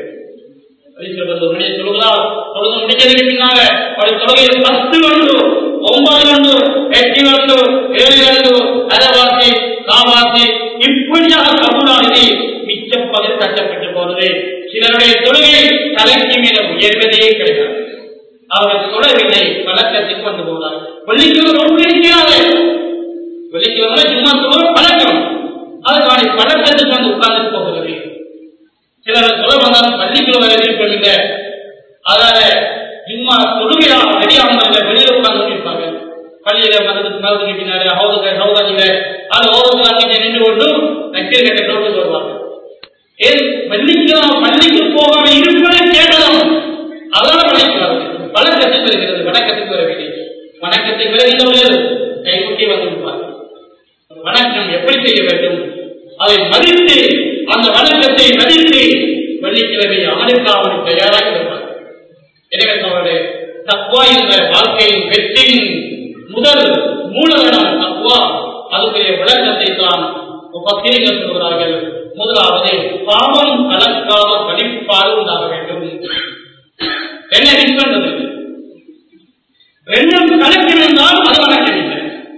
ஒரு மணியை சொல்லுகிறார் தொழுது முடிக்கிறதுக்கு பின்னால அவருடைய தொழுகையில் பத்து ஒன்று ஒன்பது ஒன்று எட்டு ஒன்று ஏழு ஒன்று அரைவாசி காவாசி இப்படியாக கபூலாகி மிச்சப்பது தட்டப்பட்டு போறது சிலருடைய தொழுகை தலைக்கு மேல உயர்வதே கிடையாது அவர்கள் தொடரவில்லை பழக்கத்துக்கு வந்து போகிறார் வெள்ளிக்கிழமை ஒன்று இருக்கிறாரு வெள்ளிக்கிழமை சும்மா சொல்ல பழக்கம் அதுக்கான பழக்கத்துக்கு வந்து உட்கார்ந்து போகிறது சிலர் சொல்ல வந்தாலும் பள்ளிக்கிழமை எதிர்கொள்ளுங்க அதனால சும்மா தொழுகையா வெளியாமல் வெளியில உட்கார்ந்து இருப்பாங்க பள்ளியில மதத்துக்கு மதத்துக்கு பின்னாடி ஹவுதுக ஹவுதாஜில அது ஹவுதுக்கு அங்கே நின்று கொண்டு நக்கீர் கட்ட நோட்டு வருவாங்க ஏன் பள்ளிக்கிழமை பள்ளிக்கு போகாம இருப்பதை கேட்டதும் அதான் பள்ளிக்கிறார்கள் பழக்கத்துக்கு வருகிறது வணக்கத்துக்கு வரவில்லை வணக்கத்துக்கு வருகிறவர்கள் கைகுட்டி வந்திருப்பார்கள் வணக்கம் எப்படி செய்ய வேண்டும் அதை மதித்து அந்த வணக்கத்தை மதித்து வெள்ளிக்கிழமை அமலுக்காக தயாராக இருப்பார் எனவே அவருடைய தக்குவா என்ற வாழ்க்கையின் வெற்றியின் முதல் மூலதனம் தக்குவா அதுக்குரிய விளக்கத்தை தான் பத்திரிகள் சொல்கிறார்கள் முதலாவது பாவம் கலக்காத வழிபாடு உண்டாக வேண்டும் என்ன நிற்பது ரெண்டும் கணக்கிருந்தால் அது வணக்கமில்லை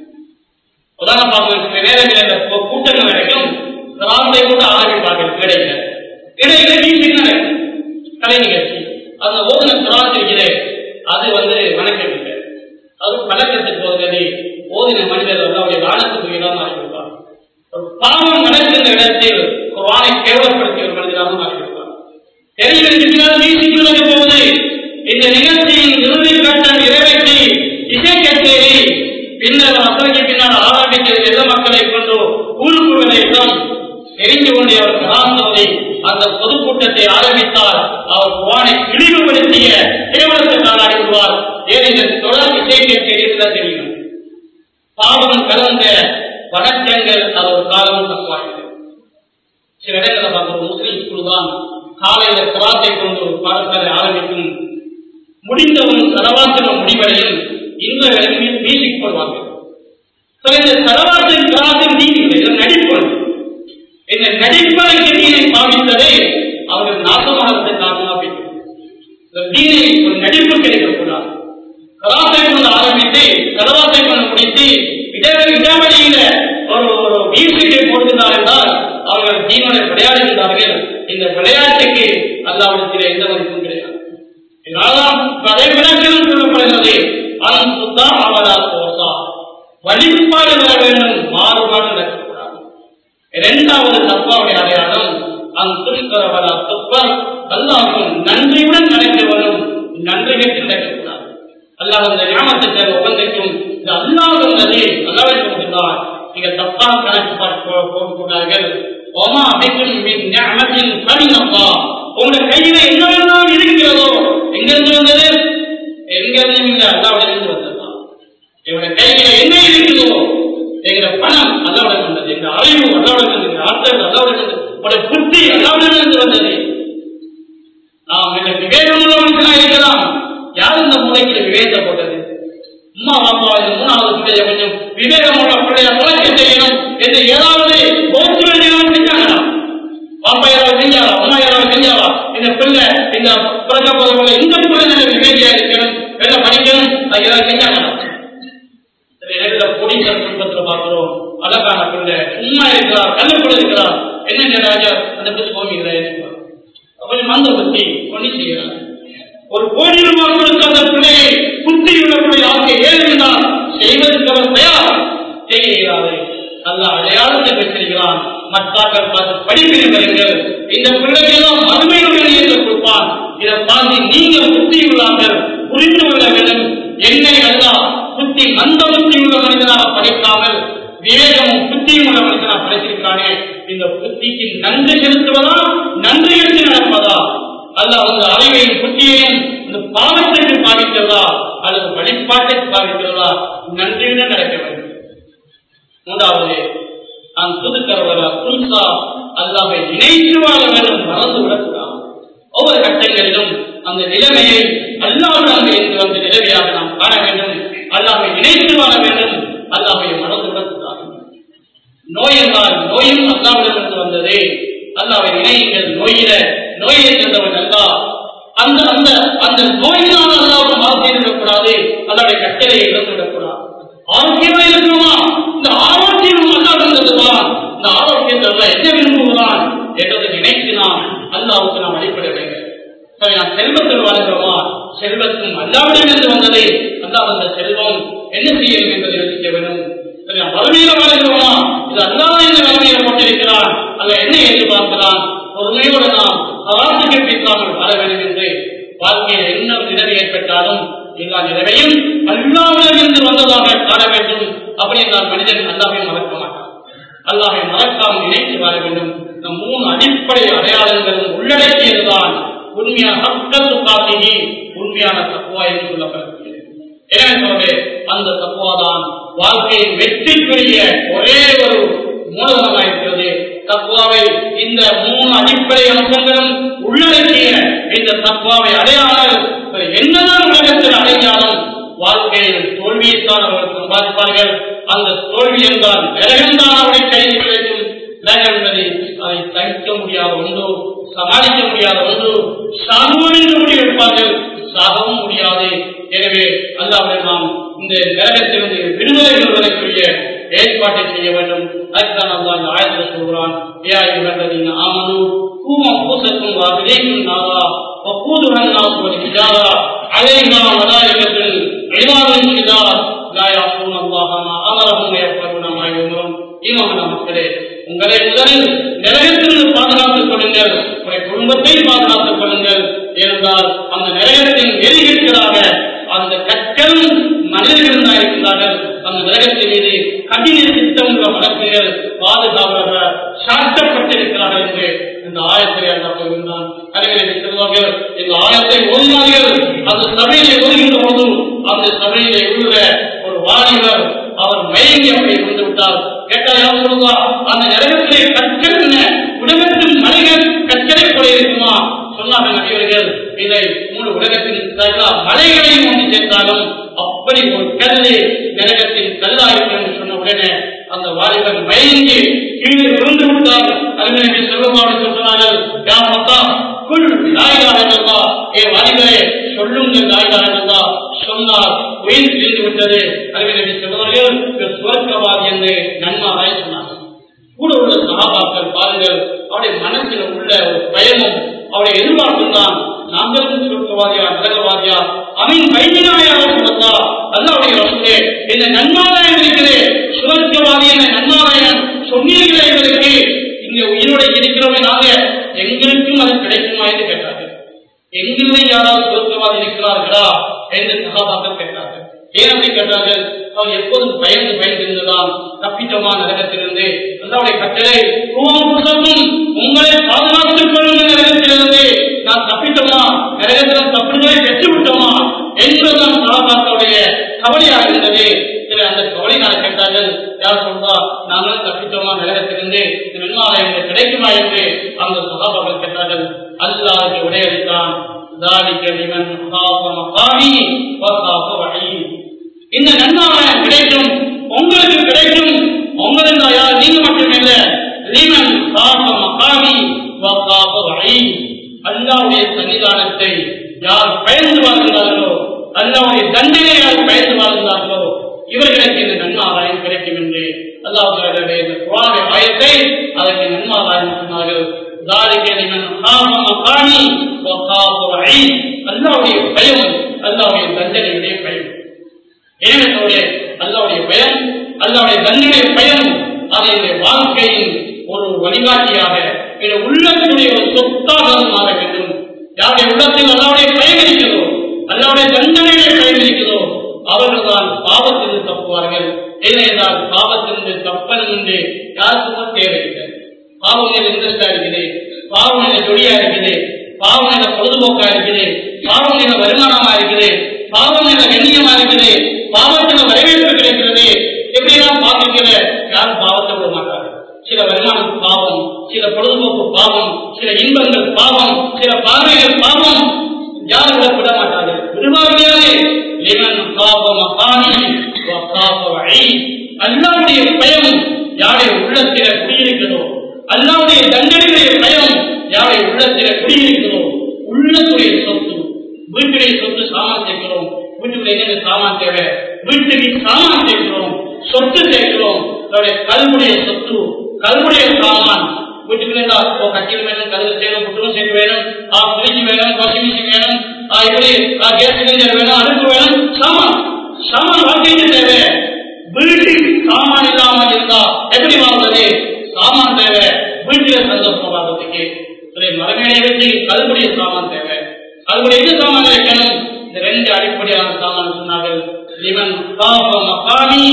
உதாரணமாக சில நேரங்களில் கூட்டங்கள் நடக்கும் திராவிடை கூட ஆரம்பிப்பார்கள் இடையில இடையில மீட்டிங் நடக்கும் கலை நிகழ்ச்சி அந்த ஓதுன திராவிட அது வந்து வணக்கமில்லை அது பழக்கத்துக்கு போகிறது ஓதின மனிதர் வந்து அவருடைய வானத்துக்கு இடம் மாறிவிடுவார் ஒரு பாவம் நடக்கின்ற இடத்தில் ஒரு வானை கேவலப்படுத்திய ஒரு மனிதராக மாறிவிடுவார் தெரிவிக்கிறார் மீட்டிங் போவது இந்த நிகழ்ச்சியின் இறுதி கட்டம் நிறைவேற்றி இசை கச்சேரி பின்னர் அசலுக்கு பின்னால் ஆரம்பிக்கிறது எந்த மக்களை கொண்டு ஊருக்குவதையும் தெரிந்து கொண்டே அவர் கலாந்தவதை அந்த பொதுக்கூட்டத்தை ஆரம்பித்தால் அவர் குவானை இழிவுபடுத்திய கேவலத்தினால் அடைவார் ஏனெனில் தொடர் இசை கச்சேரி தான் தெரியும் பாவம் கலந்த வணக்கங்கள் அது ஒரு காலம் தப்பாகிறது சில இடங்களில் பார்க்கிறோம் முஸ்லீம் குழு தான் காலையில குராத்தை கொண்டு பாடசாலை ஆரம்பிக்கும் முடிந்தவன் சரவாசன முடிவடையில் இந்த விளங்கில் மியூசிக் போடுவாங்க இந்த சரவாசன் கிராசின் நீதி இது நடிப்பு இந்த நடிப்பதற்கு நீரை பாவித்ததை அவர்கள் நாசமாக காரணமாக இந்த தீனை ஒரு நடிப்பு கிடைக்கக்கூடாது கலாசை கொண்டு ஆரம்பித்து கலவாசை கொண்டு முடித்து இட இடவழியில ஒரு ஒரு மியூசிக்கை போடுகிறார் என்றால் அவர்கள் தீனோட விளையாடுகிறார்கள் இந்த விளையாட்டுக்கு அல்லாவிடத்தில் எந்த மதிப்பும் கிடையாது இதனால்தான் அதை விளக்கிலும் சொல்லப்படுகிறது அதன் சுத்தா அவரா போசா வழிபாடு வர வேண்டும் மாறுபாடு நடக்கக்கூடாது இரண்டாவது தப்பாவுடைய அடையாளம் அந்த துஷ்கரவரா துப்பர் அல்லாஹும் நன்றியுடன் நடக்க வரும் நன்றி கேட்டு நடக்கக்கூடாது அல்லாஹ் அந்த ஞாபகத்தை ஒவ்வொன்றைக்கும் இந்த அல்லாஹ் வந்தது அல்லாவை சொல்கிறார் நீங்கள் தப்பாக கணக்கு பார்க்க போகக்கூடார்கள் ஒமா அமைக்கும் மின் ஞாபகத்தின் பரிணப்பா உங்க கையில என்னவெல்லாம் இருக்கிறதோ எங்கிருந்து வந்தது எங்கிருந்து இல்லை அல்லாவிலிருந்து வந்ததுதான் எங்களுடைய கையில என்ன இருக்குதோ எங்க பணம் அல்லாவுடன் வந்தது எங்க அறிவு அல்லாவுடன் வந்தது எங்க ஆற்றல் அல்லாவுடன் வந்தது உங்களுடைய புத்தி அல்லாவுடன் இருந்து வந்தது நாம் எனக்கு விவேகம் உள்ள மனுஷனா இருக்கலாம் அம்மா அப்பா இந்த மூணாவது பிள்ளைய கொஞ்சம் விவேகமுள்ள பிள்ளைய முளைக்க செய்யணும் என்று ஏதாவது கோர்த்து வேண்டியவங்க செஞ்சாங்களா பாப்பா யாராவது செஞ்சாரா அம்மா யாராவது செஞ்சாரா இந்த பிள்ளை இந்த பிறக்க போற பிள்ளை இந்த பிள்ளை நல்ல விவேகியா இருக்கணும் வெள்ள படிக்கணும் அது ஏதாவது செஞ்சாங்களா சில நேரத்துல கோடீஸ்வரர் குடும்பத்துல பார்க்கிறோம் அழகான பிள்ளை சும்மா இருக்கிறார் கல்லுக்குள்ள இருக்கிறார் என்ன ராஜா அந்த பிள்ளை சுவாமி இல்லை கொஞ்சம் மந்த புத்தி ஒண்ணு செய்கிறார் ஒரு கோடி ரூபாய் கொடுத்த அந்த பிள்ளையை புத்தி உள்ள பிள்ளை ஆகிய ஏழு என்றால் செய்வதற்கு அவர் தயார் செய்ய இயலாது அல்ல அடையாளத்தை பெற்றிருக்கிறான் மற்றாக்கள் பார்த்து படிப்பினை பெறுங்கள் இந்த பிள்ளைக்கு எல்லாம் மறுமையுடைய நிலையத்தை கொடுப்பான் இதை பார்த்து நீங்க புத்தி உள்ளார்கள் புரிந்து கொள்ள வேண்டும் என்னை அல்ல புத்தி மந்த புத்தி உள்ள மனிதனாக படைக்காமல் விவேகமும் புத்தியும் உள்ள மனிதனாக படைத்திருக்கிறானே இந்த புத்திக்கு நன்றி செலுத்துவதா நன்றி எடுத்து நடப்பதா அல்ல அந்த அறிவையும் புத்தியையும் இந்த பாவத்திற்கு பாதிக்கிறதா அல்லது வழிபாட்டுக்கு பாதிக்கிறதா நன்றியுடன் நடக்க வேண்டும் மூன்றாவது நான் புதுக்கரவரா புதுசா அல்லாவை நினைத்து வாழ வேண்டும் மறந்து விடக்கூடாது ஒவ்வொரு கட்டங்களிலும் அந்த நிலைமையை அல்லாவுடன் என்று அந்த நிலைமையாக நாம் காண வேண்டும் அல்லாவை நினைத்து வாழ வேண்டும் அல்லாவை மறந்து விடக்கூடாது நோய் என்றால் நோயும் அல்லாவிடமிருந்து வந்தது அல்லாவை நினைங்கள் நோயில நோயை தந்தவன் அல்லா அந்த அந்த அந்த நோயினால் அல்லாவுக்கு மாற்றி இருக்கக்கூடாது அல்லாவுடைய கட்டளையை இழந்து விடக்கூடாது ஆரோக்கியமா இருக்கணுமா இந்த ஆரோக்கியம் அல்லா இருந்ததுதான் இந்த ஆரோக்கியத்தை அல்ல என்ன விரும்புகிறான் என்றதை நினைத்து நாம் அல்லாவுக்கு நாம் வழிபட வேண்டும் சரி நாம் செல்வத்தில் வாழ்கிறோமா செல்வத்தும் அல்லாவிடமிருந்து வந்ததை அல்லா வந்த செல்வம் என்ன செய்யும் என்பதை யோசிக்க வேண்டும் சரி நாம் வறுமையில வாழ்கிறோமா இது அல்லாத இந்த வறுமையில போட்டிருக்கிறான் அல்ல என்ன எதிர்பார்க்கிறான் பொறுமையோடு நாம் அவாத்துக்கு பிடிக்காமல் வாழ வேண்டும் என்று வாழ்க்கையில் என்ன நிலைமை ஏற்பட்டாலும் எல்லா நிலைமையும் அல்லாவிடமிருந்து வந்ததாக காண வேண்டும் அப்படி என்றால் மனிதன் அல்லாவை மறக்க மாட்டான் அல்லாவை மறக்காமல் நினைத்து வாழ வேண்டும் இந்த மூணு அடிப்படை அடையாளங்களும் உள்ளடக்கியதுதான் உண்மையான மக்கள் காத்திகி உண்மையான தக்குவா என்று சொல்லப்படுகிறது எனவே சொல்வே அந்த தக்குவாதான் வாழ்க்கையின் வெற்றிக்குரிய ஒரே ஒரு மூலதனமாக இருக்கிறது தக்குவாவை இந்த மூணு அடிப்படை அம்சங்களும் உள்ளடக்கிய இந்த தக்குவாவை அடையாமல் என்னதான் உலகத்தில் அடையாளம் வாழ்க்கையில் தோல்வியைத்தான் அவர்கள் சம்பாதிப்பார்கள் அந்த தோல்வி என்றால் நரகம்தான் அவரை கையில் கிடைக்கும் நரகம் என்பதை அதை தவிர்க்க முடியாத ஒன்று சமாளிக்க முடியாத ஒன்று சாகுவோம் என்று முடிவெடுப்பார்கள் சாகவும் முடியாது எனவே அல்லாவுடைய நாம் இந்த நரகத்திலிருந்து விடுதலை பெறுவதற்குரிய ஏற்பாட்டை செய்ய வேண்டும் அதுதான் அல்லா இந்த ஆயத்தில் சொல்கிறான் ஏ ஆயுதீன் ஆமனு கூமம் பூசக்கும் வாசிலேக்கும் நாதா وقودها الناس والحجارة عليها ملائكة عباد شداد لا يعصون الله ما أمرهم ويفعلون ما يؤمرون ஈமான மக்களே உங்களை முதலில் நரகத்திலிருந்து பாதுகாத்துக் கொள்ளுங்கள் உங்களுடைய குடும்பத்தை பாதுகாத்துக் கொள்ளுங்கள் ஏனென்றால் அந்த நரகத்தின் எரிகளுக்காக அந்த கற்களும் மனிதர்கள் இருக்கின்றார்கள் அந்த நரகத்தின் மீது கடின சித்தம் உள்ள வழக்குகள் பாதுகாப்பாக சாட்டப்பட்டிருக்கிறார்கள் என்று இந்த ஆயத்தை அல்லா சொல்கின்றான் அறிஞரை செல்வார்கள் இந்த ஆயத்தை ஓதினார்கள் அந்த சபையிலே ஓதுகின்ற போது அந்த சபையிலே உள்ள ஒரு வாலிபர் அவர் மயங்கி அப்படி இருந்து விட்டார் கேட்டா யார் சொல்லுவா அந்த நரகத்திலே கற்கள் என்ன உலகத்தின் மலைகள் கற்களை போல இருக்குமா சொன்னார்கள் நடிகர்கள் இதை மூணு உலகத்தின் சகல மலைகளையும் ஒன்று சேர்த்தாலும் அப்படி ஒரு கல்லு நரகத்தின் கல்லாயிற்று என்று சொன்ன உடனே அந்த வாலிபன் மயங்கி கீழே விழுந்து விட்டார் அறிஞர்கள் செல்வமாக சொன்னார்கள் யா மக்கா குல் லாயிலாக இருந்தா ஏ வாலிபரே சொல்லுங்கள் லாயிலாக இருந்தா சொன்னார் உயிர் பிரிந்து விட்டது அறிஞர்கள் செல்வார்கள் சுவர்க்கவாதி என்று நன்மாராய் சொன்னார்கள் கூட உள்ள சகாபாக்கள் பாருங்கள் அவருடைய மனசில் உள்ள ஒரு பயமும் அவருடைய எதிர்பார்ப்பும் தான் நாங்களும் சுருக்கவாதியா நரகவாதியா அவன் கைதினாயா சொல்லா அல்லாவுடைய ரசூலே இந்த நன்மாராயம் இருக்குது சுவர்க்கவாதி என்ற நன்மாராயம் சொன்னீர்களே எங்களுக்கு இங்க உயிரோட இருக்கிறோமே நாங்க எங்களுக்கும் அது கிடைக்குமா என்று கேட்டார்கள் எங்களிலே யாராவது சுருக்கவாதி இருக்கிறார்களா என்று சகாபாக்கள் கேட்டார்கள் ஏன் அப்படி கேட்டார்கள் அவர் எப்போதும் பயந்து பயந்து இருந்ததாம் தப்பித்தமா நரகத்திலிருந்து அல்லாவுடைய கட்டளை புசமும் உங்களை பாதுகாத்துக் கொள்ளுங்கள் நரகத்திலிருந்து நான் தப்பிட்டோமா நரகத்திலும் தப்புகளை பெற்று விட்டோமா என்பதுதான் சகாபாக்களுடைய கவலையாக இருந்தது சில அந்த கவலையினால கேட்டார்கள் யார் சொல்றா நாங்களும் தப்பித்தோமா நரகத்திலிருந்து நன்மாலயங்கள் கிடைக்குமா என்று அந்த சகாபாக்கள் கேட்டார்கள் அல்லாஹ் விடையளித்தான் ذلك لمن خاف مقامي وخاف وعيد இந்த நன்மாராயம் கிடைக்கும் உங்களுக்கு கிடைக்கும் உங்களுக்கு யார் நீங்க மட்டுமில்ல லீமன் காப்ப மகாமி வக்காப்ப வழி அல்லாவுடைய சன்னிதானத்தை யார் பயந்து வாழ்கிறார்களோ அல்லாவுடைய தண்டனை யார் பயந்து வாழ்கிறார்களோ இவர்களுக்கு இந்த நன்மாராயம் கிடைக்கும் என்று அல்லாஹுடைய இந்த குரான ஆயத்தை அதற்கு நன்மாராயம் சொன்னார்கள் ذلك لمن خاف مقامي وخاف وعيد அல்லாவுடைய பயம் அல்லாவுடைய தண்டனையுடைய பயம் ஏனென்றுடைய அல்லாவுடைய பயம் அல்லாவுடைய தண்டனை பயம் அதை வாழ்க்கையின் ஒரு வழிகாட்டியாக இந்த உள்ளத்துடைய ஒரு சொத்தாக மாற வேண்டும் யாருடைய உள்ளத்தில் அல்லாவுடைய பயம் இருக்கிறதோ அல்லாவுடைய தண்டனையுடைய பயம் இருக்கிறதோ அவர்கள் தான் பாவத்திலிருந்து தப்புவார்கள் ஏனென்றால் பாவத்திலிருந்து தப்பல் என்று யாருக்கும் தேவையில்லை பாவம் இன்ட்ரெஸ்டா இருக்குது பாவம் ஜொடியா இருக்குது பாவம் பொழுதுபோக்கா இருக்குது பாவம் வருமானமா இருக்குது பாவம் கண்ணியமா இருக்குது பாவத்தில் வரவேற்பு கிடைக்கிறது எப்படியெல்லாம் பார்க்கிற யாரும் பாவத்தை விட மாட்டாங்க சில வருமானம் பாவம் சில பொழுதுபோக்கு பாவம் சில இன்பங்கள் பாவம் சில பார்வைகள் பாவம் யாரும் விட விட மாட்டார்கள் விரும்பாவிடையாது லிமன் பாவம் அகாமி அல்லாவுடைய பயம் யாருடைய உள்ளத்தில குடியிருக்கிறதோ அல்லாவுடைய தண்டனையுடைய பயம் யாருடைய உள்ளத்தில குடியிருக்கிறதோ உள்ளத்துடைய சொத்து வீட்டுடைய சொத்து சாமான் சேர்க்கிறோம் வீட்டுக்குள்ள என்னென்ன சாமான் தேவை வீட்டுக்கு சாமான் சேர்க்கிறோம் சொத்து சேர்க்கிறோம் அதோடைய கல்முடைய சொத்து கல்முடைய சாமான் வீட்டுக்குள்ள இருந்தா ஓ கட்டில் வேணும் கதவு செய்யணும் புத்தகம் சேர்க்க வேணும் ஆ ஃப்ரிட்ஜ் வேணும் வாஷிங் மிஷின் வேணும் ஆ இப்படி கேஸ் சிலிண்டர் வேணும் அடுப்பு வேணும் சாமான் சாமான் வாழ்க்கைக்கு தேவை வீட்டில் சாமான் இல்லாமல் இருந்தா எப்படி வாழ்வது சாமான் தேவை வீட்டில சந்தோஷம் வாழ்றதுக்கு மரமேடைய வச்சு கல்முடைய சாமான் தேவை அதுபடி எந்த சாமான் வைக்கணும் இந்த ரெண்டு அடிப்படையான சாமான் சொன்னார்கள் லிமன் காப மகாமி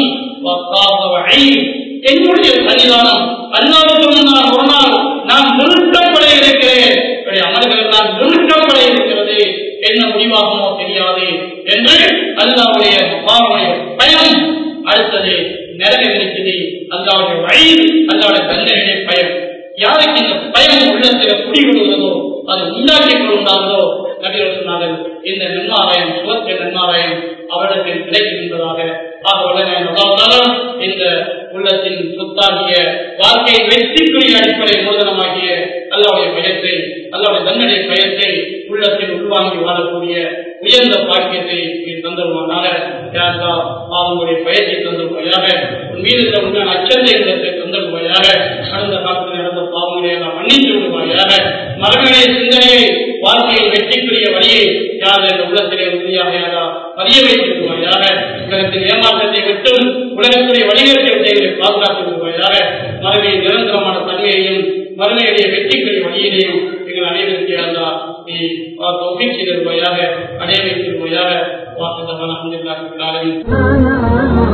என்னுடைய சன்னிதானம் அல்லாவுக்கு முன்னால் ஒரு நாள் நான் நிறுத்தப்பட இருக்கிறேன் அமல்கள் நான் நிறுத்தப்பட இருக்கிறது என்ன முடிவாகுமோ தெரியாது என்று அல்லாவுடைய மகாவுடைய பயம் அடுத்தது நரகம் இருக்குது அல்லாவுடைய வழி அல்லாவுடைய தண்டனை பயம் யாருக்கு இந்த பயம் உள்ளத்தில் குடிவிடுகிறதோ அது உண்டாக்கிக் கொண்டார்களோ நபிகள் சொன்னார்கள் இந்த நன்மாராயம் சுவர்க்க நன்மாராயம் அவர்களுக்கு கிடைக்கும் என்பதாக ஆக உடனே அல்லாஹ் இந்த உள்ளத்தின் சொத்தாகிய வாழ்க்கையை வெற்றிக்குரிய அடிப்படை மூலதனமாகிய அல்லாவுடைய பயத்தை அல்லாவுடைய தண்டனை பயத்தை உள்ளத்தில் உள்வாங்கி வாழக்கூடிய உயர்ந்த பாக்கியத்தை நீ தந்துருவானாக யாரா அவங்களுடைய பயத்தை தந்துருவாயாக உன் மீது இருந்த உண்மையான அச்சத்தை உள்ளத்தை தந்துருவாயாக கடந்த காலத்தில் நடந்த பாவங்களை எல்லாம் மன்னித்து விடுவாயாக மரபுடைய சிந்தனையை வாழ்க்கையில் வெற்றிக்குரிய வழியை யார் என்ற உள்ளத்திலே உறுதியாக யாரா பதிய வைத்து விடுவாயாக உலகத்தின் ஏமாற்றத்தை விட்டும் உலகத்துடைய வழிகளுக்கு விட்டைகளை பாதுகாத்து விடுவாயாக மறுமையின் நிரந்தரமான தன்மையையும் மறுமையுடைய வெற்றிக்குரிய வழியிலையும் எங்கள் அனைவருக்கு யாரா நீ தௌஃபீக் செய்திருவாயாக அடைய வைத்திருவாயாக வாக்குதமான அஹமதுல்லாஹி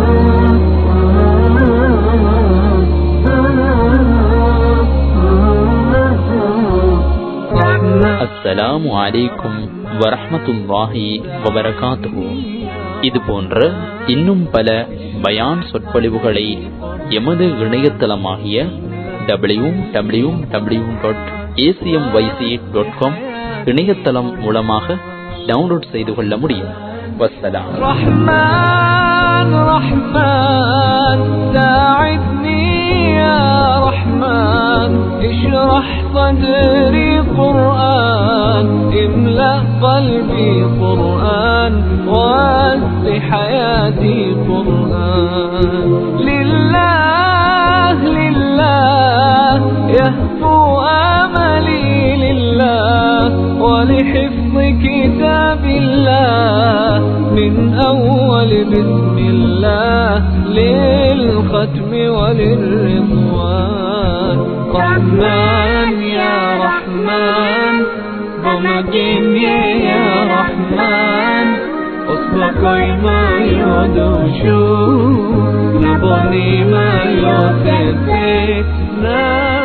அஸ்ஸலாமு அலைக்கும் வரஹ்மத்துல்லாஹி வபரகாத்துஹு இது போன்ற இன்னும் பல பயான் சொற்பொழிவுகளை எமது இணையதளமாகிய W W W dot ACM YC dot com இணையதளம் மூலமாக டவுன்லோட் செய்து கொள்ள முடியும் வஸ்ஸலாம் رحمن رحمن ساعدني يا رحمن اشرح صدري قرآن املأ قلبي قرآن واسع حياتي قرآن لله لله يهفو آملي لله ولحفظ كتاب الله من أول بسم الله للختم وللرضوان رحمن يا رحمن بمجيني يا رحمن أصلك ما يدوشو نبني ما يوسف